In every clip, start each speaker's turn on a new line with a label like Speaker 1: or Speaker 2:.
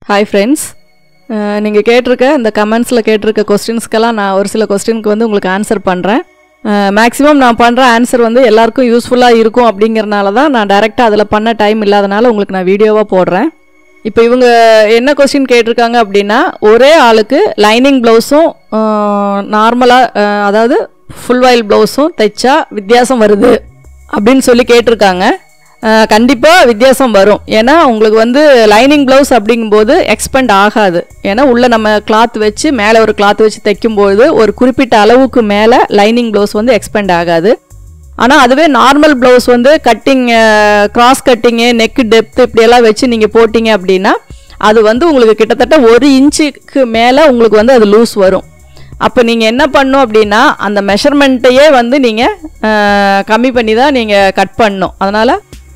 Speaker 1: hi friends நீங்கள் கேட்டிருக்க இந்த கமெண்ட்ஸில் கேட்டிருக்க கொஸ்டின்ஸ்க்கெல்லாம் நான் ஒரு சில கொஸ்டினுக்கு வந்து உங்களுக்கு ஆன்சர் பண்ணுறேன் மேக்ஸிமம் நான் பண்ணுற ஆன்சர் வந்து எல்லாருக்கும் யூஸ்ஃபுல்லாக இருக்கும் அப்படிங்கிறனால தான் நான் டைரெக்டாக அதில் பண்ண டைம் இல்லாதனால உங்களுக்கு நான் வீடியோவாக போடுறேன் இப்போ இவங்க என்ன கொஸ்டின் கேட்டிருக்காங்க அப்படின்னா ஒரே ஆளுக்கு லைனிங் ப்ளவுஸும் நார்மலாக அதாவது ஃபுல் வாயில் ப்ளவுஸும் தைச்சா வித்தியாசம் வருது அப்படின்னு சொல்லி கேட்டிருக்காங்க கண்டிப்பாக வித்தியாசம் வரும் ஏன்னா உங்களுக்கு வந்து லைனிங் ப்ளவுஸ் அப்படிங்கும்போது எக்ஸ்பெண்ட் ஆகாது ஏன்னா உள்ளே நம்ம கிளாத் வச்சு மேலே ஒரு கிளாத் வச்சு தைக்கும்போது ஒரு குறிப்பிட்ட அளவுக்கு மேலே லைனிங் ப்ளவுஸ் வந்து எக்ஸ்பெண்ட் ஆகாது ஆனால் அதுவே நார்மல் ப்ளவுஸ் வந்து cutting cross cutting neck depth இப்படியெல்லாம் வச்சு நீங்கள் போட்டிங்க அப்படின்னா அது வந்து உங்களுக்கு கிட்டத்தட்ட ஒரு இன்ச்சுக்கு மேலே உங்களுக்கு வந்து அது லூஸ் வரும் அப்போ நீங்கள் என்ன பண்ணும் அப்படின்னா அந்த மெஷர்மெண்ட்டையே வந்து நீங்கள் கம்மி பண்ணி தான் நீங்கள் கட் பண்ணணும் அதனால்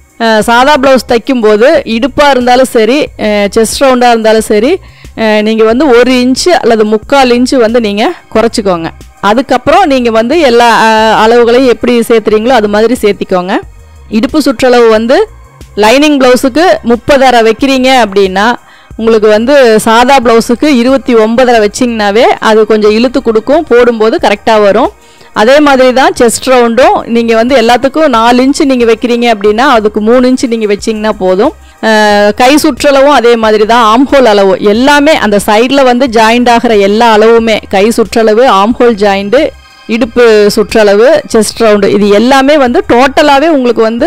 Speaker 1: சாதா ப்ளவுஸ் தைக்கும்போது இடுப்பாக இருந்தாலும் சரி செஸ்ட் ரவுண்டாக இருந்தாலும் சரி நீங்கள் வந்து ஒரு இன்ச்சு அல்லது முக்கால் இன்ச்சு வந்து நீங்கள் குறைச்சிக்கோங்க அதுக்கப்புறம் நீங்கள் வந்து எல்லா அளவுகளையும் எப்படி சேர்த்துறீங்களோ அது மாதிரி சேர்த்திக்கோங்க இடுப்பு சுற்றளவு வந்து லைனிங் ப்ளவுஸுக்கு முப்பதரை வைக்கிறீங்க அப்படின்னா உங்களுக்கு வந்து சாதா ப்ளவுஸுக்கு இருபத்தி ஒன்பதரை வச்சிங்கனாவே அது கொஞ்சம் இழுத்து கொடுக்கும் போடும்போது கரெக்டாக வரும் அதே மாதிரி தான் செஸ்ட் ரவுண்டும் நீங்கள் வந்து எல்லாத்துக்கும் நாலு இன்ச்சு நீங்கள் வைக்கிறீங்க அப்படின்னா அதுக்கு மூணு இன்ச்சு நீங்கள் வச்சிங்கன்னா போதும் கை சுற்றளவும் அதே மாதிரி தான் ஆம்ஹோல் அளவு எல்லாமே அந்த சைடில் வந்து ஜாயிண்ட் ஆகிற எல்லா அளவுமே கை சுற்றளவு ஆம்ஹோல் ஜாயிண்ட்டு இடுப்பு சுற்றளவு செஸ்ட் ரவுண்டு இது எல்லாமே வந்து டோட்டலாகவே உங்களுக்கு வந்து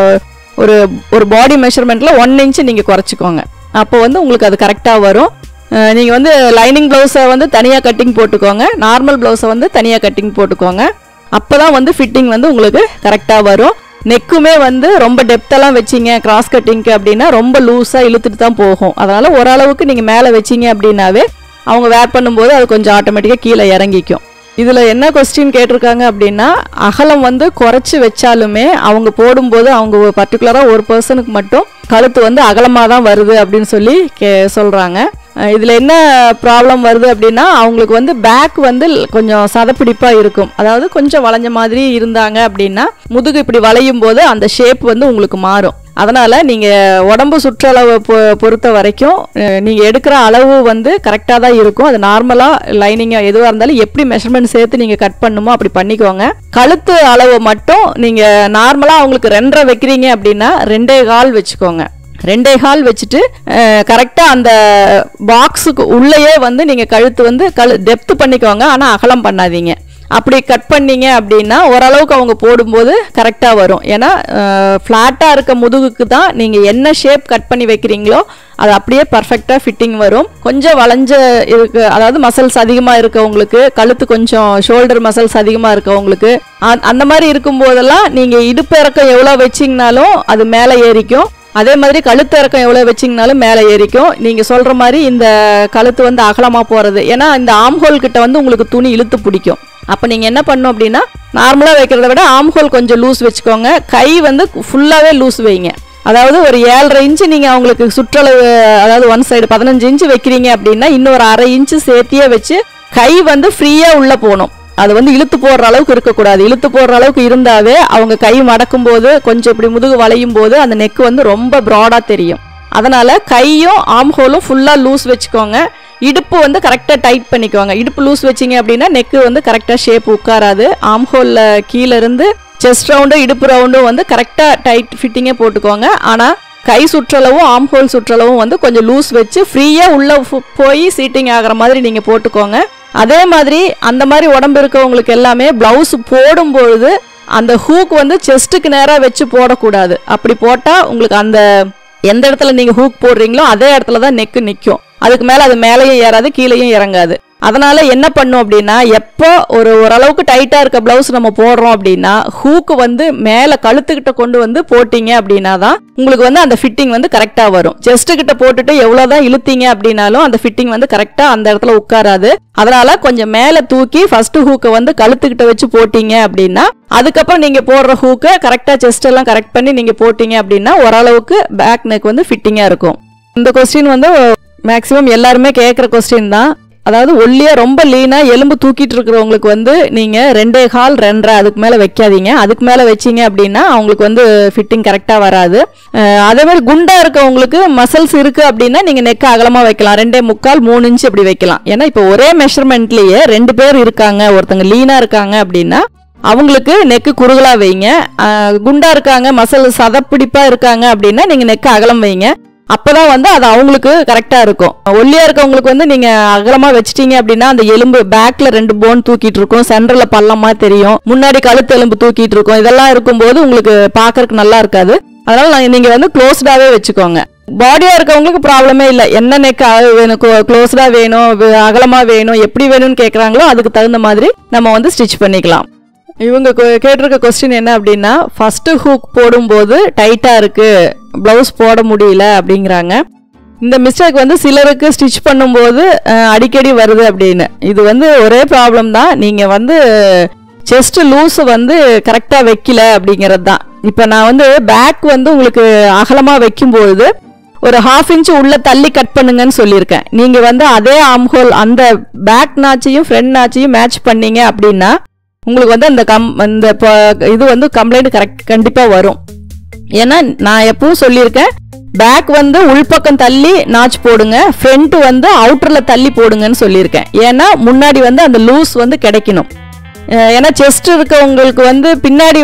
Speaker 1: ஒரு ஒரு பாடி மெஷர்மெண்ட்டில் ஒன் இன்ச்சு நீங்கள் குறைச்சிக்கோங்க அப்போ வந்து உங்களுக்கு அது கரெக்டாக வரும் நீங்கள் வந்து லைனிங் ப்ளவுஸை வந்து தனியாக கட்டிங் போட்டுக்கோங்க நார்மல் ப்ளவுஸை வந்து தனியாக கட்டிங் போட்டுக்கோங்க அப்போ தான் வந்து ஃபிட்டிங் வந்து உங்களுக்கு கரெக்டாக வரும் நெக்குமே வந்து ரொம்ப டெப்த்தெல்லாம் வச்சிங்க கிராஸ் கட்டிங்க்கு அப்படின்னா ரொம்ப லூஸாக இழுத்துட்டு தான் போகும் அதனால் ஓரளவுக்கு நீங்கள் மேலே வச்சிங்க அப்படின்னாவே அவங்க வேர் பண்ணும்போது அது கொஞ்சம் ஆட்டோமேட்டிக்காக கீழே இறங்கிக்கும் இதில் என்ன கொஸ்டின் கேட்டிருக்காங்க அப்படின்னா அகலம் வந்து குறைச்சி வச்சாலுமே அவங்க போடும்போது அவங்க பர்டிகுலராக ஒரு பர்சனுக்கு மட்டும் கழுத்து வந்து அகலமாக தான் வருது அப்படின்னு சொல்லி கே சொல்கிறாங்க இதில் என்ன ப்ராப்ளம் வருது அப்படின்னா அவங்களுக்கு வந்து பேக் வந்து கொஞ்சம் சதப்பிடிப்பாக இருக்கும் அதாவது கொஞ்சம் வளைஞ்ச மாதிரி இருந்தாங்க அப்படின்னா முதுகு இப்படி வளையும் போது அந்த ஷேப் வந்து உங்களுக்கு மாறும் அதனால் நீங்கள் உடம்பு சுற்றளவை பொ பொறுத்த வரைக்கும் நீங்கள் எடுக்கிற அளவு வந்து கரெக்டாக தான் இருக்கும் அது நார்மலாக லைனிங்காக எதுவாக இருந்தாலும் எப்படி மெஷர்மெண்ட் சேர்த்து நீங்கள் கட் பண்ணுமோ அப்படி பண்ணிக்கோங்க கழுத்து அளவு மட்டும் நீங்கள் நார்மலாக அவங்களுக்கு ரெண்டரை வைக்கிறீங்க அப்படின்னா ரெண்டே கால் வச்சுக்கோங்க ரெண்டே கால் வச்சுட்டு கரெக்டாக அந்த பாக்ஸுக்கு உள்ளேயே வந்து நீங்கள் கழுத்து வந்து கழு டெப்த் பண்ணிக்கோங்க ஆனால் அகலம் பண்ணாதீங்க அப்படி கட் பண்ணீங்க அப்படின்னா ஓரளவுக்கு அவங்க போடும்போது கரெக்டாக வரும் ஏன்னா ஃப்ளாட்டாக இருக்க முதுகுக்கு தான் நீங்கள் என்ன ஷேப் கட் பண்ணி வைக்கிறீங்களோ அது அப்படியே பர்ஃபெக்டாக ஃபிட்டிங் வரும் கொஞ்சம் வளைஞ்ச இருக்கு அதாவது மசில்ஸ் அதிகமாக இருக்கவங்களுக்கு கழுத்து கொஞ்சம் ஷோல்டர் மசில்ஸ் அதிகமாக இருக்கவங்களுக்கு அந்த மாதிரி இருக்கும்போதெல்லாம் நீங்கள் இடுப்பு இறக்கம் எவ்வளோ வச்சிங்கனாலும் அது மேலே ஏறிக்கும் அதே மாதிரி கழுத்து இறக்கம் எவ்வளோ வச்சிங்கனாலும் மேலே ஏறிக்கும் நீங்கள் சொல்கிற மாதிரி இந்த கழுத்து வந்து அகலமாக போகிறது ஏன்னா இந்த ஆம்ஹோல் கிட்ட வந்து உங்களுக்கு துணி இழுத்து பிடிக்கும் அப்போ நீங்கள் என்ன பண்ணும் அப்படின்னா நார்மலாக வைக்கிறத விட ஆம்ஹோல் கொஞ்சம் லூஸ் வச்சுக்கோங்க கை வந்து ஃபுல்லாகவே லூஸ் வைங்க அதாவது ஒரு ஏழரை இன்ச்சு நீங்கள் அவங்களுக்கு சுற்றளவு அதாவது ஒன் சைடு பதினஞ்சு இன்ச்சு வைக்கிறீங்க அப்படின்னா இன்னொரு அரை இன்ச்சு சேர்த்தியே வச்சு கை வந்து ஃப்ரீயாக உள்ளே போகணும் அது வந்து இழுத்து போடுற அளவுக்கு இருக்கக்கூடாது இழுத்து போடுற அளவுக்கு இருந்தாவே அவங்க கை மடக்கும் போது கொஞ்சம் இப்படி முதுகு வளையும் போது அந்த நெக்கு வந்து ரொம்ப ப்ராடாக தெரியும் அதனால் கையும் ஆம்ஹோலும் ஃபுல்லாக லூஸ் வச்சுக்கோங்க இடுப்பு வந்து கரெக்டாக டைட் பண்ணிக்கோங்க இடுப்பு லூஸ் வச்சிங்க அப்படின்னா நெக்கு வந்து கரெக்டாக ஷேப் உட்காராது ஆம்ஹோலில் கீழே இருந்து செஸ்ட் ரவுண்டும் இடுப்பு ரவுண்டும் வந்து கரெக்டாக டைட் ஃபிட்டிங்கே போட்டுக்கோங்க ஆனால் கை சுற்றளவும் ஆம்ஹோல் சுற்றளவும் வந்து கொஞ்சம் லூஸ் வச்சு ஃப்ரீயாக உள்ளே போய் சீட்டிங் ஆகிற மாதிரி நீங்கள் போட்டுக்கோங்க அதே மாதிரி அந்த மாதிரி உடம்பு இருக்கவங்களுக்கு எல்லாமே ப்ளவுஸ் போடும்பொழுது அந்த ஹூக் வந்து செஸ்ட்டுக்கு நேராக வச்சு போடக்கூடாது அப்படி போட்டால் உங்களுக்கு அந்த எந்த இடத்துல நீங்கள் ஹூக் போடுறீங்களோ அதே இடத்துல தான் நெக்கு நிற்கும் அதுக்கு மேலே அது மேலேயும் ஏறாது கீழேயும் இறங்காது அதனால என்ன பண்ணும் அப்படின்னா எப்போ ஒரு ஓரளவுக்கு டைட்டாக இருக்க ப்ளவுஸ் நம்ம போடுறோம் அப்படின்னா ஹூக்கு வந்து மேலே கழுத்துக்கிட்ட கொண்டு வந்து போட்டிங்க அப்படின்னா தான் உங்களுக்கு வந்து அந்த ஃபிட்டிங் வந்து கரெக்டாக வரும் செஸ்ட்டு கிட்ட போட்டுட்டு எவ்வளோதான் இழுத்தீங்க அப்படின்னாலும் அந்த ஃபிட்டிங் வந்து கரெக்டாக அந்த இடத்துல உட்காராது அதனால கொஞ்சம் மேலே தூக்கி ஃபர்ஸ்ட் ஹூக்கை வந்து கழுத்துக்கிட்ட வச்சு போட்டீங்க அப்படின்னா அதுக்கப்புறம் நீங்கள் போடுற ஹூக்கை கரெக்டாக செஸ்ட் எல்லாம் கரெக்ட் பண்ணி நீங்கள் போட்டீங்க அப்படின்னா ஓரளவுக்கு பேக் நெக் வந்து ஃபிட்டிங்காக இருக்கும் இந்த கொஸ்டின் வந்து மேக்ஸிமம் எல்லாருமே கேட்குற கொஸ்டின் தான் அதாவது ஒல்லியா ரொம்ப லீனா எலும்பு தூக்கிட்டு இருக்கிறவங்களுக்கு வந்து நீங்க ரெண்டே கால் ரெண்டரை அதுக்கு மேல வைக்காதீங்க அதுக்கு மேல வச்சீங்க அப்படின்னா அவங்களுக்கு வந்து ஃபிட்டிங் கரெக்டா வராது அஹ் அதே மாதிரி குண்டா இருக்கவங்களுக்கு மசில்ஸ் இருக்கு அப்படின்னா நீங்க நெக் அகலமா வைக்கலாம் ரெண்டே முக்கால் மூணு இன்ச் அப்படி வைக்கலாம் ஏன்னா இப்போ ஒரே மெஷர்மெண்ட்லயே ரெண்டு பேர் இருக்காங்க ஒருத்தங்க லீனா இருக்காங்க அப்படின்னா அவங்களுக்கு நெக்கு குறுகலா வைங்க அஹ் குண்டா இருக்காங்க மசில் சதப்பிடிப்பா இருக்காங்க அப்படின்னா நீங்க நெக்கு அகலம் வைங்க அப்பதான் வந்து அது அவங்களுக்கு கரெக்டா இருக்கும் ஒல்லியா இருக்கவங்களுக்கு வந்து நீங்க அகலமா வச்சிட்டீங்க அப்படின்னா அந்த எலும்பு பேக்ல ரெண்டு போன் தூக்கிட்டு இருக்கும் சென்டர்ல பள்ளமா தெரியும் முன்னாடி கழுத்து எலும்பு தூக்கிட்டு இருக்கும் இதெல்லாம் இருக்கும்போது உங்களுக்கு பார்க்கறதுக்கு நல்லா இருக்காது அதனால நான் நீங்க வந்து க்ளோஸ்டாவே வச்சுக்கோங்க பாடியா இருக்கவங்களுக்கு ப்ராப்ளமே இல்லை என்ன நெக் வேணும் க்ளோஸ்டா வேணும் வே- அகலமா வேணும் எப்படி வேணும்னு கேக்குறாங்களோ அதுக்கு தகுந்த மாதிரி நம்ம வந்து ஸ்டிச் பண்ணிக்கலாம் இவங்க கொ- கேட்டிருக்க கொஸ்டின் என்ன அப்படின்னா ஃபர்ஸ்ட் ஹூக் போடும்போது டைட்டா இருக்கு ப்ளவுஸ் போட முடியல அப்படிங்கிறாங்க இந்த மிஸ்டேக் வந்து சிலருக்கு ஸ்டிச் பண்ணும்போது அஹ், அடிக்கடி வருது அப்படின்னு இது வந்து ஒரே ப்ராப்ளம் தான் நீங்க வந்து செஸ்ட் லூஸ் வந்து கரெக்டா வைக்கல அப்படிங்கிறது தான் இப்போ நான் வந்து பேக் வந்து உங்களுக்கு அகலமா வைக்கும்போது ஒரு ஹாஃப் இன்ச் உள்ள தள்ளி கட் பண்ணுங்கன்னு சொல்லியிருக்கேன் நீங்க வந்து அதே ஆம்ஹோல் அந்த பேக் நாச்சையும் ஃப்ரண்ட் நாச்சையும் மேட்ச் பண்ணீங்க அப்படின்னா உங்களுக்கு வந்து அந்த கம் அந்த ப- இது வந்து கம்ப்ளைண்ட் கரெக்ட் கண்டிப்பா வரும் ஏன்னா நான் எப்பவும் சொல்லியிருக்கேன் பேக் வந்து உள்பக்கம் தள்ளி நாச் போடுங்க ஃப்ரண்ட் வந்து அவுட்டர்ல தள்ளி போடுங்கன்னு சொல்லியிருக்கேன் ஏன்னா முன்னாடி வந்து அந்த லூஸ் வந்து கிடைக்கணும் அஹ் ஏன்னா செஸ்ட் இருக்கவங்களுக்கு வந்து பின்னாடி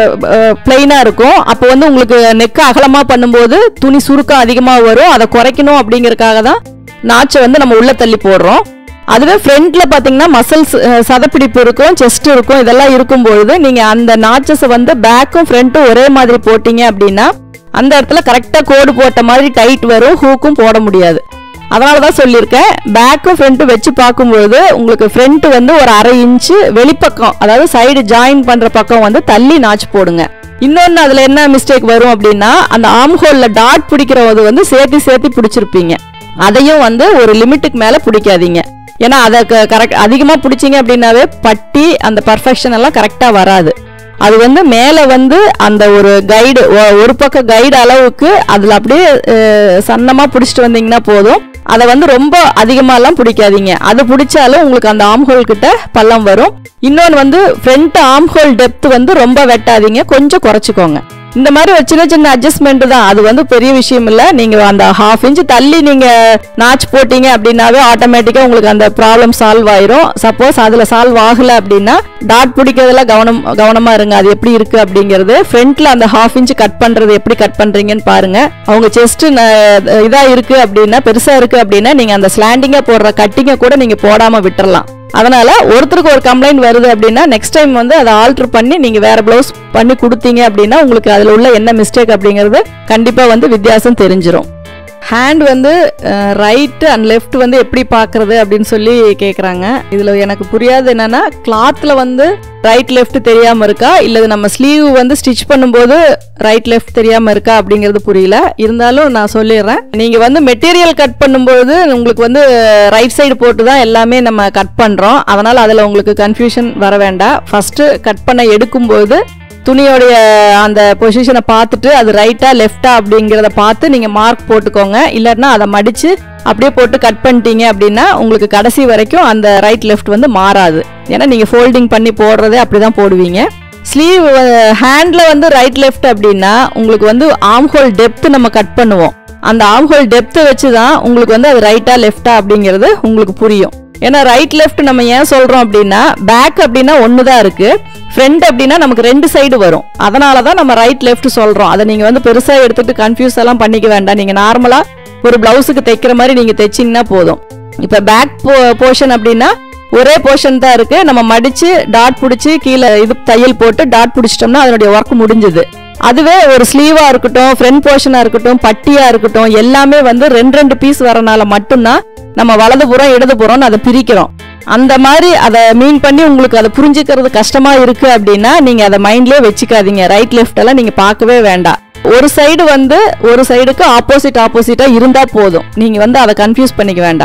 Speaker 1: பிளைனா இருக்கும் அப்போ வந்து உங்களுக்கு நெக் அகலமா பண்ணும்போது துணி சுருக்கம் அதிகமா வரும் அதை குறைக்கணும் அப்படிங்கறதுக்காக தான் நாச்சை வந்து நம்ம உள்ள தள்ளி போடுறோம் அதுவே ஃப்ரண்ட்ல பாத்தீங்கன்னா மசில்ஸ் சதப்பிடிப்பு இருக்கும் செஸ்ட் இருக்கும் இதெல்லாம் இருக்கும்பொழுது நீங்க அந்த நாச்சஸ் வந்து பேக்கும் ஃப்ரண்ட்டும் ஒரே மாதிரி போட்டீங்க அப்படின்னா அந்த இடத்துல கரெக்டா கோடு போட்ட மாதிரி டைட் வரும் ஹூக்கும் போட முடியாது அதனால தான் சொல்லியிருக்கேன் பேக்கும் ஃப்ரண்ட்டும் வச்சு பார்க்கும்பொழுது உங்களுக்கு ஃப்ரண்ட் வந்து ஒரு அரை இன்ச்சு வெளிப்பக்கம் அதாவது சைடு ஜாயின் பண்ற பக்கம் வந்து தள்ளி நாச்சு போடுங்க இன்னொன்று அதில் என்ன மிஸ்டேக் வரும் அப்படின்னா அந்த ஆம் ஹோல்ல டாட் பிடிக்கிறது வந்து சேர்த்து சேர்த்து பிடிச்சிருப்பீங்க அதையும் வந்து ஒரு லிமிட்டுக்கு மேலே பிடிக்காதீங்க ஏன்னா அதை கரெக்ட் அதிகமாக பிடிச்சிங்க அப்படின்னாவே பட்டி அந்த பர்ஃபெக்ஷன் எல்லாம் கரெக்டாக வராது அது வந்து மேலே வந்து அந்த ஒரு கைடு ஒரு பக்கம் கைடு அளவுக்கு அதில் அப்படியே சன்னமாக பிடிச்சிட்டு வந்தீங்கன்னா போதும் அதை வந்து ரொம்ப அதிகமாலாம் பிடிக்காதீங்க அது பிடிச்சாலும் உங்களுக்கு அந்த ஆம்ஹோல் கிட்ட பள்ளம் வரும் இன்னொன்று வந்து ஃப்ரண்ட் ஆம்ஹோல் டெப்த் வந்து ரொம்ப வெட்டாதீங்க கொஞ்சம் குறைச்சிக்கோங்க இந்த மாதிரி ஒரு சின்ன சின்ன அட்ஜஸ்ட்மெண்ட் தான் அது வந்து பெரிய விஷயம் இல்ல நீங்க அந்த ஹாஃப் இன்ச் தள்ளி நீங்க நாச் போட்டீங்க அப்படின்னாவே ஆட்டோமேட்டிக்கா உங்களுக்கு அந்த ப்ராப்ளம் சால்வ் ஆயிரும் சப்போஸ் அதுல சால்வ் ஆகல அப்படின்னா டாட் பிடிக்கிறதுல கவனம் கவனமா இருங்க அது எப்படி இருக்கு அப்படிங்கிறது ஃப்ரண்ட்ல அந்த ஹாஃப் இன்ச் கட் பண்றது எப்படி கட் பண்றீங்கன்னு பாருங்க அவங்க செஸ்ட் இதா இருக்கு அப்படின்னா பெருசா இருக்கு அப்படின்னா நீங்க அந்த ஸ்லாண்டிங்கா போடுற கட்டிங்க கூட நீங்க போடாம விட்டுறலாம் அதனால ஒருத்தருக்கு ஒரு கம்ப்ளைண்ட் வருது அப்படின்னா நெக்ஸ்ட் டைம் வந்து அதை ஆல்டர் பண்ணி நீங்க வேற பிளவுஸ் பண்ணி கொடுத்தீங்க அப்படின்னா உங்களுக்கு அதுல உள்ள என்ன மிஸ்டேக் அப்படிங்கிறது கண்டிப்பா வந்து வித்தியாசம் தெரிஞ்சிரும் ஹேண்ட் வந்து ரைட் அண்ட் லெஃப்ட் வந்து எப்படி பார்க்கறது அப்படின்னு சொல்லி கேட்குறாங்க இதில் எனக்கு புரியாது என்னன்னா கிளாத்தில் வந்து ரைட் லெஃப்ட் தெரியாமல் இருக்கா இல்லை நம்ம ஸ்லீவ் வந்து ஸ்டிச் பண்ணும்போது ரைட் லெஃப்ட் தெரியாமல் இருக்கா அப்படிங்கிறது புரியல இருந்தாலும் நான் சொல்லிடுறேன் நீங்கள் வந்து மெட்டீரியல் கட் பண்ணும்போது உங்களுக்கு வந்து ரைட் சைடு போட்டு தான் எல்லாமே நம்ம கட் பண்ணுறோம் அதனால் அதில் உங்களுக்கு கன்ஃபியூஷன் வர வேண்டாம் ஃபஸ்ட்டு கட் பண்ண எடுக்கும்போது துணியோடைய அந்த பொசிஷனை பார்த்துட்டு அது ரைட்டா லெஃப்டா அப்படிங்கிறத பார்த்து நீங்கள் மார்க் போட்டுக்கோங்க இல்லைன்னா அதை மடித்து அப்படியே போட்டு கட் பண்ணிட்டீங்க அப்படின்னா உங்களுக்கு கடைசி வரைக்கும் அந்த ரைட் லெஃப்ட் வந்து மாறாது ஏன்னா நீங்கள் ஃபோல்டிங் பண்ணி போடுறதே அப்படி தான் போடுவீங்க ஸ்லீவ் ஹேண்டில் வந்து ரைட் லெஃப்ட் அப்படின்னா உங்களுக்கு வந்து ஆம் ஹோல் டெப்த் நம்ம கட் பண்ணுவோம் அந்த ஆம் ஹோல் டெப்த்தை வச்சு தான் உங்களுக்கு வந்து அது ரைட்டா லெஃப்டா அப்படிங்கிறது உங்களுக்கு புரியும் ஏன்னா ரைட் லெஃப்ட் நம்ம ஏன் சொல்றோம் அப்படின்னா பேக் அப்படின்னா ஒன்று தான் இருக்கு ஃப்ரண்ட் அப்படின்னா நமக்கு ரெண்டு சைடு வரும் அதனால தான் நம்ம ரைட் லெஃப்ட் சொல்றோம் அதை நீங்க வந்து பெருசா எடுத்துட்டு கன்ஃபியூஸ் எல்லாம் பண்ணிக்க வேண்டாம் நீங்க நார்மலா ஒரு பிளவுஸுக்கு தைக்கிற மாதிரி நீங்க தைச்சீங்கன்னா போதும் இப்ப பேக் போர்ஷன் அப்படின்னா ஒரே போர்ஷன் தான் இருக்கு நம்ம மடிச்சு டாட் பிடிச்சி கீழே இது தையல் போட்டு டாட் பிடிச்சிட்டோம்னா அதனுடைய ஒர்க் முடிஞ்சது அதுவே ஒரு ஸ்லீவா இருக்கட்டும் ஃப்ரண்ட் போர்ஷனா இருக்கட்டும் பட்டியா இருக்கட்டும் எல்லாமே வந்து ரெண்டு ரெண்டு பீஸ் வரனால மட்டும்தான் நம்ம வலதுபுறம் இடதுபுறம்னு அதை பிரிக்கிறோம் அந்த மாதிரி அதை மீன் பண்ணி உங்களுக்கு அதை புரிஞ்சுக்கிறது கஷ்டமா இருக்கு அப்படின்னா நீங்க அதை மைண்ட்லயே வச்சுக்காதீங்க ரைட் லெஃப்ட் எல்லாம் நீங்க பார்க்கவே வேண்டாம் ஒரு சைடு வந்து ஒரு சைடுக்கு ஆப்போசிட் ஆப்போசிட்டா இருந்தா போதும் நீங்க வந்து அதை கன்ஃபியூஸ் பண்ணிக்க வேண்டாம்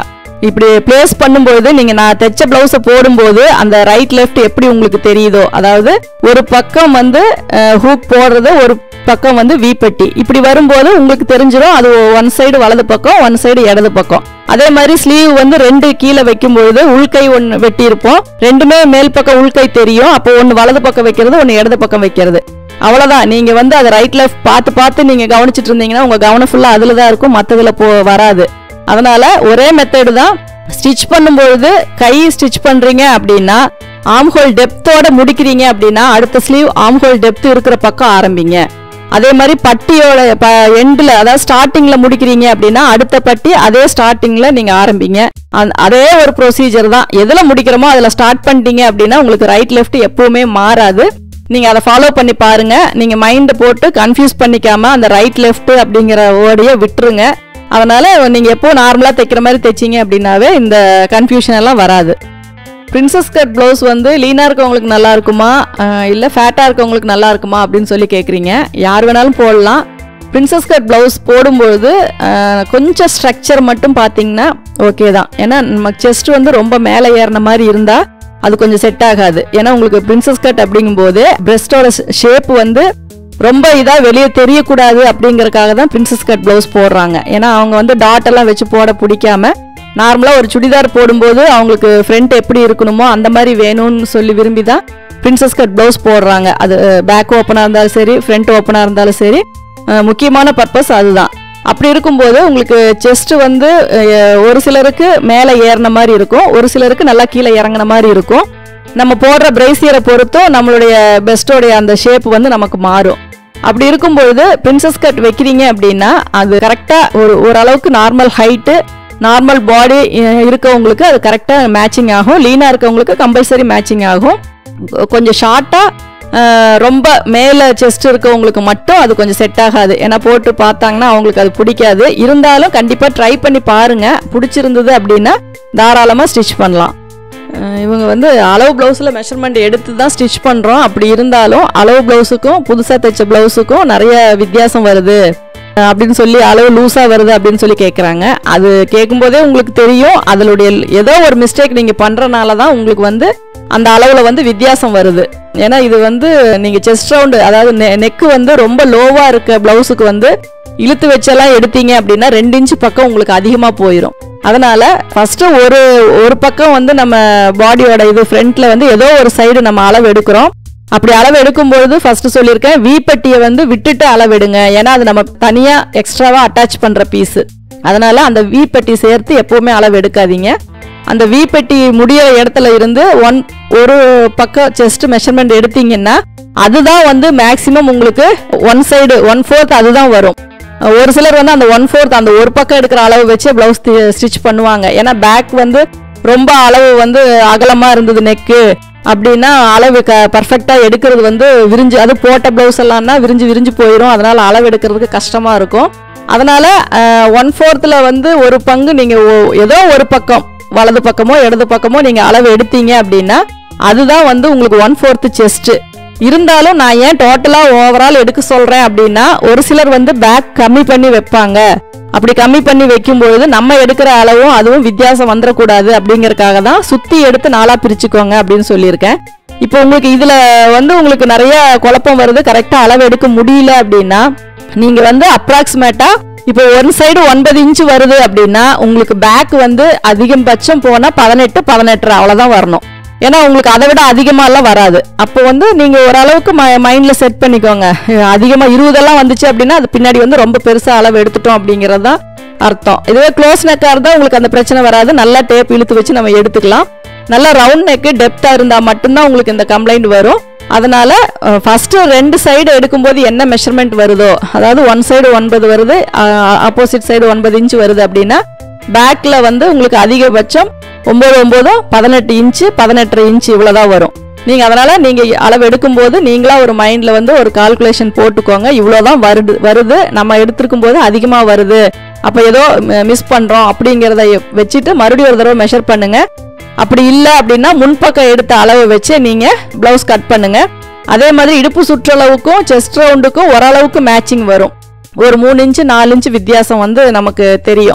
Speaker 1: இப்படி பிளேஸ் பண்ணும்போது நீங்க நான் தைச்ச பிளவுஸை போடும்போது அந்த ரைட் லெஃப்ட் எப்படி உங்களுக்கு தெரியுதோ அதாவது ஒரு பக்கம் வந்து ஹூக் போடுறது ஒரு பக்கம் வந்து வீப்பட்டி இப்படி வரும்போது உங்களுக்கு தெரிஞ்சிடும் அது ஒன் சைடு வலது பக்கம் ஒன் சைடு இடது பக்கம் அதே மாதிரி ஸ்லீவ் வந்து ரெண்டு கீழே வைக்கும்பொழுது உள்கை ஒன்று வெட்டி இருப்போம் ரெண்டுமே மேல் பக்கம் உள்கை தெரியும் அப்போ ஒன்று வலது பக்கம் வைக்கிறது ஒன்று இடது பக்கம் வைக்கிறது அவ்வளவுதான் நீங்க வந்து அதை ரைட் லெஃப்ட் பார்த்து பார்த்து நீங்க கவனிச்சிட்டு இருந்தீங்கன்னா உங்க கவனம் ஃபுல்லா அதுல தான் இருக்கும் மற்றதுல போ வராது அதனால ஒரே மெத்தடு தான் ஸ்டிச் பண்ணும்பொழுது கை ஸ்டிச் பண்றீங்க அப்படின்னா ஆம்ஹோல் டெப்த்தோட முடிக்கிறீங்க அப்படின்னா அடுத்த ஸ்லீவ் ஆம்ஹோல் டெப்த் இருக்கிற பக்கம் ஆரம்பிங்க அதே மாதிரி பட்டியோட எண்டில் அதாவது ஸ்டார்டிங்ல முடிக்கிறீங்க அப்படின்னா அடுத்த பட்டி அதே ஸ்டார்டிங்ல நீங்க ஆரம்பிங்க அந்த- அதே ஒரு ப்ரொசீஜர் தான் எதுல முடிக்கிறோமோ அதுல ஸ்டார்ட் பண்ணிட்டீங்க அப்படின்னா உங்களுக்கு ரைட் லெஃப்ட் எப்பவுமே மாறாது நீங்க அதை ஃபாலோ பண்ணி பாருங்க நீங்க மைண்ட் போட்டு கன்ஃபியூஸ் பண்ணிக்காம அந்த ரைட் லெஃப்ட் அப்படிங்கிற வேர்டையே விட்டுருங்க அதனால நீங்க எப்போ நார்மலா தைக்கிற மாதிரி தைச்சீங்க அப்படின்னாவே இந்த கன்ஃபியூஷன் எல்லாம் வராது பிரின்சஸ் கட் ப்ளவுஸ் வந்து லீனாக இருக்கவங்களுக்கு நல்லா இருக்குமா இல்லை ஃபேட்டாக இருக்கவங்களுக்கு நல்லா இருக்குமா அப்படின்னு சொல்லி கேட்குறீங்க யார் வேணாலும் போடலாம் பிரின்சஸ் கட் ப்ளவுஸ் போடும்பொழுது அஹ், கொஞ்சம் ஸ்ட்ரக்சர் மட்டும் பார்த்தீங்கன்னா ஓகே தான் ஏன்னா நம்ம செஸ்ட் வந்து ரொம்ப மேலே ஏறின மாதிரி இருந்தால் அது கொஞ்சம் செட் ஆகாது ஏன்னா உங்களுக்கு பிரின்சஸ் கட் அப்படிங்கும்போது பிரஸ்டோட ஷேப் வந்து ரொம்ப இதா வெளியே தெரியக்கூடாது அப்படிங்கறக்காக தான் பிரின்சஸ் கட் ப்ளவுஸ் போடுறாங்க ஏன்னா அவங்க வந்து டாட் எல்லாம் வச்சு போட பிடிக்காம நார்மலா ஒரு சுடிதார் போடும்போது அவங்களுக்கு ஃப்ரண்ட் எப்படி இருக்கணுமோ அந்த மாதிரி வேணும்னு சொல்லி விரும்பி தான் பிரின்சஸ் கட் ப்ளவுஸ் போடுறாங்க அது பேக் ஓப்பனாக இருந்தாலும் சரி ஃப்ரண்ட் ஓப்பனாக இருந்தாலும் சரி அஹ், முக்கியமான பர்பஸ் அதுதான் அப்படி இருக்கும்போது உங்களுக்கு செஸ்ட் வந்து அஹ், ஒரு சிலருக்கு மேலே ஏறின மாதிரி இருக்கும் ஒரு சிலருக்கு நல்லா கீழே இறங்கின மாதிரி இருக்கும் நம்ம போடுற பிரைசியரை பொறுத்தும் நம்மளுடைய பெஸ்டோடைய அந்த ஷேப் வந்து நமக்கு மாறும் அப்படி இருக்கும்பொழுது பிரின்சஸ் கட் வைக்கிறீங்க அப்படின்னா அது கரெக்டாக ஒரு ஓரளவுக்கு நார்மல் ஹைட்டு நார்மல் பாடி இருக்கவங்களுக்கு அது கரெக்டாக மேட்சிங் ஆகும் லீனாக இருக்கவங்களுக்கு கம்பல்சரி மேட்சிங் ஆகும் கொஞ்சம் ஷார்ட்டாக ரொம்ப மேலே செஸ்ட் இருக்கவங்களுக்கு மட்டும் அது கொஞ்சம் செட் ஆகாது ஏன்னா போட்டு பார்த்தாங்கன்னா அவங்களுக்கு அது பிடிக்காது இருந்தாலும் கண்டிப்பாக ட்ரை பண்ணி பாருங்க பிடிச்சிருந்தது அப்படின்னா தாராளமாக ஸ்டிச் பண்ணலாம் அஹ் இவங்க வந்து அளவு ப்ளவுஸில் மெஷர்மெண்ட் எடுத்து தான் ஸ்டிச் பண்ணுறோம் அப்படி இருந்தாலும் அளவு ப்ளவுஸுக்கும் புதுசாக தைச்ச ப்ளவுஸுக்கும் நிறைய வித்தியாசம் வருது அஹ் அப்படின்னு சொல்லி அளவு லூஸாக வருது அப்படின்னு சொல்லி கேட்குறாங்க அது கேட்கும்போதே உங்களுக்கு தெரியும் அதனுடைய ஏதோ ஒரு மிஸ்டேக் நீங்கள் பண்ணுறனால தான் உங்களுக்கு வந்து அந்த அளவில் வந்து வித்தியாசம் வருது ஏன்னா இது வந்து நீங்கள் செஸ்ட் ரவுண்டு அதாவது நெக்கு வந்து ரொம்ப லோவாக இருக்க ப்ளவுஸுக்கு வந்து இழுத்து வச்செல்லாம் எடுத்தீங்க அப்படின்னா ரெண்டு இன்ச்சு பக்கம் உங்களுக்கு அதிகமாக போயிடும் அதனால ஃபர்ஸ்ட் ஒரு ஒரு பக்கம் வந்து நம்ம பாடியோட இது ஃப்ரண்ட்ல வந்து ஏதோ ஒரு சைடு நம்ம அளவு எடுக்கிறோம் அப்படி அளவு எடுக்கும்பொழுது ஃபர்ஸ்ட் சொல்லியிருக்கேன் வீப்பட்டியை வந்து விட்டுட்டு அளவெடுங்க ஏன்னா அது நம்ம தனியா எக்ஸ்ட்ராவா அட்டாச் பண்ற பீஸ் அதனால அந்த வீப்பட்டி சேர்த்து எப்பவுமே அளவு எடுக்காதீங்க அந்த வீப்பட்டி முடியிற இடத்துல இருந்து ஒன் ஒரு பக்கம் செஸ்ட் மெஷர்மெண்ட் எடுத்தீங்கன்னா அதுதான் வந்து மேக்சிமம் உங்களுக்கு ஒன் சைடு ஒன் ஃபோர்த் அதுதான் வரும் ஒரு சிலர் வந்து அந்த ஒன் ஃபோர்த் அந்த ஒரு பக்கம் எடுக்கிற அளவு வச்சு ப்ளவுஸ் ஸ்டிச் பண்ணுவாங்க ஏன்னா பேக் வந்து ரொம்ப அளவு வந்து அகலமா இருந்தது நெக்கு அப்படின்னா அளவு க பர்ஃபெக்டாக எடுக்கிறது வந்து விரிஞ்சு அது போட்ட ப்ளவுஸ் எல்லாம்னா விரிஞ்சு விரிஞ்சு போயிடும் அதனால அளவு எடுக்கிறதுக்கு கஷ்டமா இருக்கும் அதனால ஒன் ஃபோர்த்தில் வந்து ஒரு பங்கு நீங்க ஒ- ஏதோ ஒரு பக்கம் வலது பக்கமோ இடது பக்கமோ நீங்க அளவு எடுத்தீங்க அப்படின்னா அதுதான் வந்து உங்களுக்கு ஒன் ஃபோர்த்து செஸ்ட் இருந்தாலும் நான் ஏன் டோட்டலா ஓவரால் எடுக்க சொல்றேன் அப்படின்னா ஒரு சிலர் வந்து பேக் கம்மி பண்ணி வைப்பாங்க அப்படி கம்மி பண்ணி வைக்கும்பொழுது நம்ம எடுக்கிற அளவும் அதுவும் வித்தியாசம் வந்துடக்கூடாது அப்படிங்கறக்காக தான் சுத்தி எடுத்து நாளா பிரிச்சுக்கோங்க அப்படின்னு சொல்லியிருக்கேன் இப்போ உங்களுக்கு இதுல வந்து உங்களுக்கு நிறைய குழப்பம் வருது கரெக்டா அளவு எடுக்க முடியல அப்படின்னா நீங்க வந்து அப்ராக்சிமேட்டா இப்போ ஒரு சைடு ஒன்பது இன்ச் வருது அப்படின்னா உங்களுக்கு பேக் வந்து அதிகபட்சம் போனா பதினெட்டு பதினெட்டு அவ்வளவுதான் வரணும் ஏன்னா உங்களுக்கு அதை விட அதிகமாலாம் வராது அப்போ வந்து நீங்க ஓரளவுக்கு மைண்ட்ல செட் பண்ணிக்கோங்க அதிகமா இருபதெல்லாம் வந்துச்சு அப்படின்னா அது பின்னாடி வந்து ரொம்ப பெருசா அளவு எடுத்துட்டோம் அப்படிங்கிறது தான் அர்த்தம் இதுவே க்ளோஸ் நெக்கா இருந்தா உங்களுக்கு அந்த பிரச்சனை வராது நல்லா டேப் இழுத்து வச்சு நம்ம எடுத்துக்கலாம் நல்லா ரவுண்ட் நெக்கு டெப்தா இருந்தா மட்டும்தான் உங்களுக்கு இந்த கம்ப்ளைண்ட் வரும் அதனால ஃபர்ஸ்ட் ரெண்டு சைடு எடுக்கும்போது என்ன மெஷர்மெண்ட் வருதோ அதாவது ஒன் சைடு ஒன்பது வருது ஆப்போசிட் சைடு ஒன்பது இன்ச் வருது அப்படின்னா பேக்ல வந்து உங்களுக்கு அதிகபட்சம் ஒன்பது ஒன்பதும் பதினெட்டு இன்ச்சு பதினெட்டரை இன்ச்சு இவ்வளவுதான் வரும் நீங்க அதனால நீங்க அளவு எடுக்கும்போது நீங்களா ஒரு மைண்ட்ல வந்து ஒரு கால்குலேஷன் போட்டுக்கோங்க இவ்வளவுதான் வருது வருது நம்ம எடுத்திருக்கும் போது அதிகமா வருது அப்ப ஏதோ மிஸ் பண்றோம் அப்படிங்கறத வச்சுட்டு மறுபடியும் ஒரு தடவை மெஷர் பண்ணுங்க அப்படி இல்ல அப்படின்னா முன்பக்கம் எடுத்த அளவை வச்சு நீங்க பிளவுஸ் கட் பண்ணுங்க அதே மாதிரி இடுப்பு சுற்றளவுக்கும் செஸ்ட் ரவுண்டுக்கும் ஓரளவுக்கு மேட்சிங் வரும் ஒரு மூணு இன்ச்சு நாலு இன்ச்சு வித்தியாசம் வந்து நமக்கு தெரியும்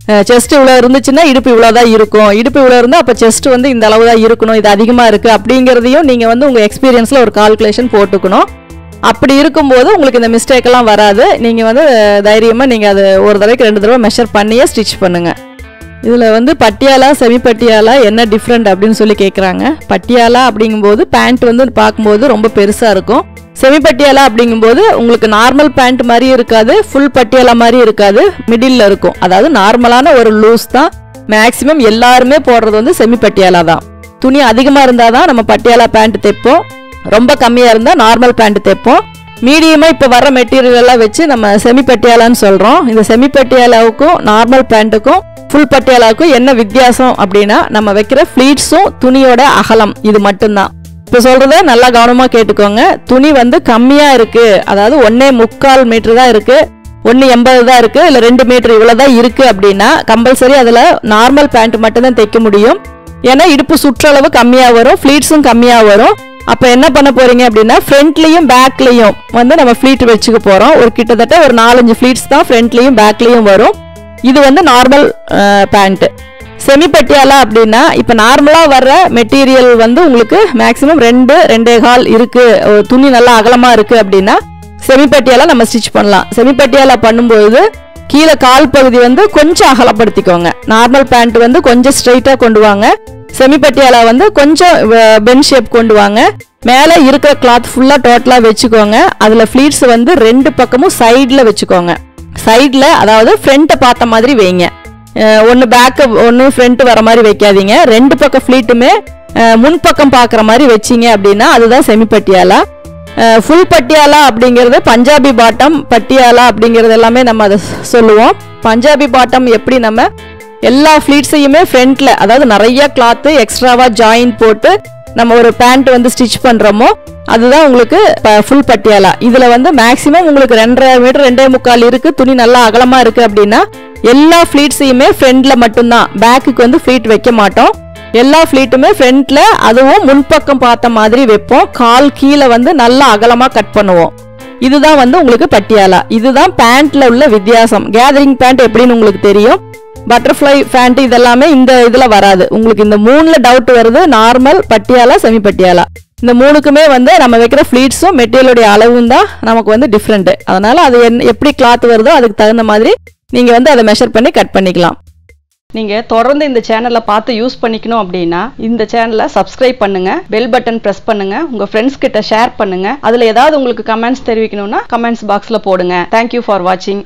Speaker 1: செஸ்ட் இவ்வளோ இருந்துச்சுன்னா இடுப்பு இவ்வளோ தான் இருக்கும் இடுப்பு இவ்வளோ இருந்தால் அப்போ செஸ்ட் வந்து இந்த அளவு தான் இருக்கணும் இது அதிகமாக இருக்குது அப்படிங்கிறதையும் நீங்கள் வந்து உங்கள் எக்ஸ்பீரியன்ஸில் ஒரு கால்குலேஷன் போட்டுக்கணும் அப்படி இருக்கும்போது உங்களுக்கு இந்த mistake எல்லாம் வராது நீங்கள் வந்து தைரியமாக நீங்கள் அது ஒரு தடவைக்கு ரெண்டு தடவை மெஷர் பண்ணியே ஸ்டிச் பண்ணுங்கள் இதில் வந்து பட்டியாலா செமி பட்டியாலா என்ன டிஃப்ரெண்ட் அப்படின்னு சொல்லி கேட்குறாங்க பட்டியாலா அப்படிங்கும்போது பேண்ட் வந்து பார்க்கும்போது ரொம்ப பெருசாக இருக்கும் செமி பட்டியாலா அப்படிங்கும்போது உங்களுக்கு நார்மல் பேண்ட் மாதிரி இருக்காது ஃபுல் பட்டியாலா மாதிரி இருக்காது மிடில் இருக்கும் அதாவது நார்மலான ஒரு லூஸ் தான் மேக்ஸிமம் எல்லாருமே போடுறது வந்து செமி பட்டியாலா தான் துணி அதிகமாக இருந்தால் தான் நம்ம பட்டியாலா பேண்ட் தைப்போம் ரொம்ப கம்மியாக இருந்தால் நார்மல் பேண்ட் தைப்போம் மீடியமாக இப்போ வர மெட்டீரியல் எல்லாம் வச்சு நம்ம செமி பட்டியாலான்னு சொல்கிறோம் இந்த செமி பட்டியாலாவுக்கும் நார்மல் பேண்ட்டுக்கும் ஃபுல் பட்டியாலாவுக்கும் என்ன வித்தியாசம் அப்படின்னா நம்ம வைக்கிற ஃப்ளீட்ஸும் துணியோட அகலம் இது மட்டும்தான் இப்போ சொல்கிறத நல்லா கவனமாக கேட்டுக்கோங்க துணி வந்து கம்மியாக இருக்குது அதாவது ஒன்னே முக்கால் மீட்டர் தான் இருக்குது ஒன்று எண்பது தான் இருக்குது இல்லை ரெண்டு மீட்டர் இவ்வளோ தான் இருக்குது அப்படின்னா கம்பல்சரி அதில் நார்மல் பேண்ட் மட்டும்தான் தைக்க முடியும் ஏன்னா இடுப்பு சுற்றளவு கம்மியாக வரும் ஃப்ளீட்ஸும் கம்மியாக வரும் அப்போ என்ன பண்ண போறீங்க அப்படின்னா ஃப்ரண்ட்லேயும் பேக்லேயும் வந்து நம்ம ஃப்ளீட் வச்சுக்க போகிறோம் ஒரு கிட்டத்தட்ட ஒரு நாலஞ்சு ஃப்ளீட்ஸ் தான் ஃப்ரண்ட்லேயும் பேக்லேயும் வரும் இது வந்து நார்மல் பேண்ட்டு செமி பட்டியாலா அப்படின்னா இப்போ நார்மலாக வர்ற மெட்டீரியல் வந்து உங்களுக்கு மேக்ஸிமம் ரெண்டு ரெண்டே கால் இருக்குது துணி நல்லா அகலமாக இருக்குது அப்படின்னா செமி பட்டியாலா நம்ம ஸ்டிச் பண்ணலாம் செமி பட்டியாலா பண்ணும்போது கீழே கால் பகுதி வந்து கொஞ்சம் அகலப்படுத்திக்கோங்க நார்மல் பேண்ட் வந்து கொஞ்சம் ஸ்ட்ரைட்டாக கொண்டு வாங்க செமி பட்டியாலா வந்து கொஞ்சம் பென் ஷேப் கொண்டு வாங்க மேலே இருக்கிற கிளாத் ஃபுல்லாக டோட்டலாக வச்சுக்கோங்க அதில் ஃப்ளீட்ஸ் வந்து ரெண்டு பக்கமும் சைடில் வச்சுக்கோங்க சைடில் அதாவது ஃப்ரண்ட்டை பார்த்த மாதிரி வைங்க ஒன்று பேக்கு ஒன்று ஃப்ரண்ட் வர மாதிரி வைக்காதீங்க ரெண்டு பக்கம் ஃப்ளீட்டுமே முன்பக்கம் பார்க்குற மாதிரி வச்சிங்க அப்படின்னா அதுதான் செமி பட்டியாலா ஃபுல் பட்டியாலா அப்படிங்கிறது பஞ்சாபி பாட்டம் பட்டியாலா அப்படிங்கிறது எல்லாமே நம்ம அதை சொல்லுவோம் பஞ்சாபி பாட்டம் எப்படி நம்ம எல்லா ஃப்ளீட்ஸையுமே ஃப்ரண்ட்ல அதாவது நிறைய கிளாத்து எக்ஸ்ட்ராவா ஜாயின் போட்டு நம்ம ஒரு பேண்ட் வந்து ஸ்டிச் பண்றோமோ அதுதான் உங்களுக்கு ஃபுல் பட்டியாலா இதுல வந்து மேக்ஸிமம் உங்களுக்கு ரெண்டரை மீட்டர் ரெண்டே முக்கால் இருக்கு துணி நல்லா அகலமா இருக்கு அப்படின்னா எல்லா ஃப்ளீட்ஸையுமே ஃப்ரண்ட்ல மட்டும்தான் பேக்குக்கு வந்து ஃப்ளீட் வைக்க மாட்டோம் எல்லா ஃப்ளீட்டுமே ஃப்ரண்ட்ல அதுவும் முன்பக்கம் பார்த்த மாதிரி வைப்போம் கால் கீழே வந்து நல்லா அகலமா கட் பண்ணுவோம் இதுதான் வந்து உங்களுக்கு பட்டியாலா இதுதான் பேண்ட்ல உள்ள வித்தியாசம் கேதரிங் பேண்ட் எப்படின்னு உங்களுக்கு தெரியும் பட்டர்ஃப்ளை பேண்ட் இதெல்லாமே இந்த இதுல வராது உங்களுக்கு இந்த மூணுல டவுட் வருது நார்மல் பட்டியாலா செமி பட்டியாலா இந்த மூணுக்குமே வந்து நம்ம வைக்கிற ஃப்ளீட்ஸும் மெட்டீரியலுடைய அளவும் தான் நமக்கு வந்து டிஃப்ரெண்ட் அதனால அது என்ன எப்படி கிளாத் வருதோ அதுக்கு தகுந்த மாதிரி நீங்க வந்து அதை மெஷர் பண்ணி கட் பண்ணிக்கலாம்
Speaker 2: நீங்கள் தொடர்ந்து இந்த சேனலை பார்த்து யூஸ் பண்ணிக்கணும் அப்படின்னா இந்த சேனலை சப்ஸ்கிரைப் பண்ணுங்க பெல் பட்டன் ப்ரெஸ் பண்ணுங்க உங்க ஃப்ரெண்ட்ஸ் கிட்ட ஷேர் பண்ணுங்க அதில் ஏதாவது உங்களுக்கு கமெண்ட்ஸ் தெரிவிக்கணும்னா கமெண்ட்ஸ் பாக்ஸில் போடுங்க தேங்க்யூ ஃபார் வாட்சிங்